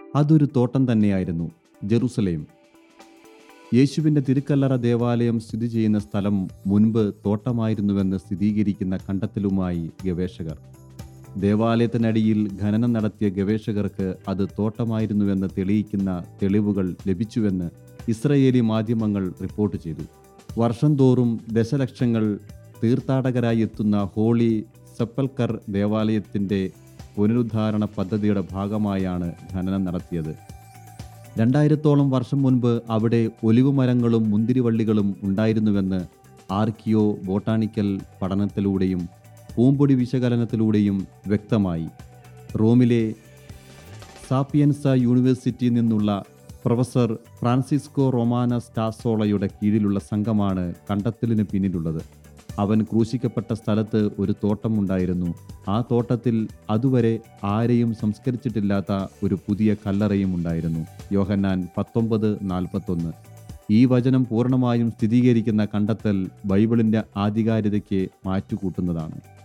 അതൊരു തോട്ടം തന്നെയായിരുന്നു ജെറുസലേം യേശുവിൻ്റെ തിരുക്കല്ലറ ദേവാലയം സ്ഥിതി ചെയ്യുന്ന സ്ഥലം മുൻപ് തോട്ടമായിരുന്നുവെന്ന് സ്ഥിരീകരിക്കുന്ന കണ്ടെത്തലുമായി ഗവേഷകർ ദേവാലയത്തിനടിയിൽ ഖനനം നടത്തിയ ഗവേഷകർക്ക് അത് തോട്ടമായിരുന്നുവെന്ന് തെളിയിക്കുന്ന തെളിവുകൾ ലഭിച്ചുവെന്ന് ഇസ്രയേലി മാധ്യമങ്ങൾ റിപ്പോർട്ട് ചെയ്തു വർഷം തോറും ദശലക്ഷങ്ങൾ തീർത്ഥാടകരായി എത്തുന്ന ഹോളി സെപ്പൽക്കർ ദേവാലയത്തിൻ്റെ പുനരുദ്ധാരണ പദ്ധതിയുടെ ഭാഗമായാണ് ഖനനം നടത്തിയത് രണ്ടായിരത്തോളം വർഷം മുൻപ് അവിടെ ഒലിവ് മരങ്ങളും മുന്തിരിവള്ളികളും ഉണ്ടായിരുന്നുവെന്ന് ആർക്കിയോ ബോട്ടാണിക്കൽ പഠനത്തിലൂടെയും പൂമ്പൊടി വിശകലനത്തിലൂടെയും വ്യക്തമായി റോമിലെ സാപ്പിയൻസ യൂണിവേഴ്സിറ്റിയിൽ നിന്നുള്ള പ്രൊഫസർ ഫ്രാൻസിസ്കോ റൊമാന സ്റ്റാസോളയുടെ കീഴിലുള്ള സംഘമാണ് കണ്ടെത്തലിന് പിന്നിലുള്ളത് അവൻ ക്രൂശിക്കപ്പെട്ട സ്ഥലത്ത് ഒരു തോട്ടമുണ്ടായിരുന്നു ആ തോട്ടത്തിൽ അതുവരെ ആരെയും സംസ്കരിച്ചിട്ടില്ലാത്ത ഒരു പുതിയ കല്ലറയും ഉണ്ടായിരുന്നു യോഹന്നാൻ പത്തൊമ്പത് നാൽപ്പത്തൊന്ന് ഈ വചനം പൂർണ്ണമായും സ്ഥിരീകരിക്കുന്ന കണ്ടെത്തൽ ബൈബിളിൻ്റെ ആധികാരികതയ്ക്ക് മാറ്റുകൂട്ടുന്നതാണ്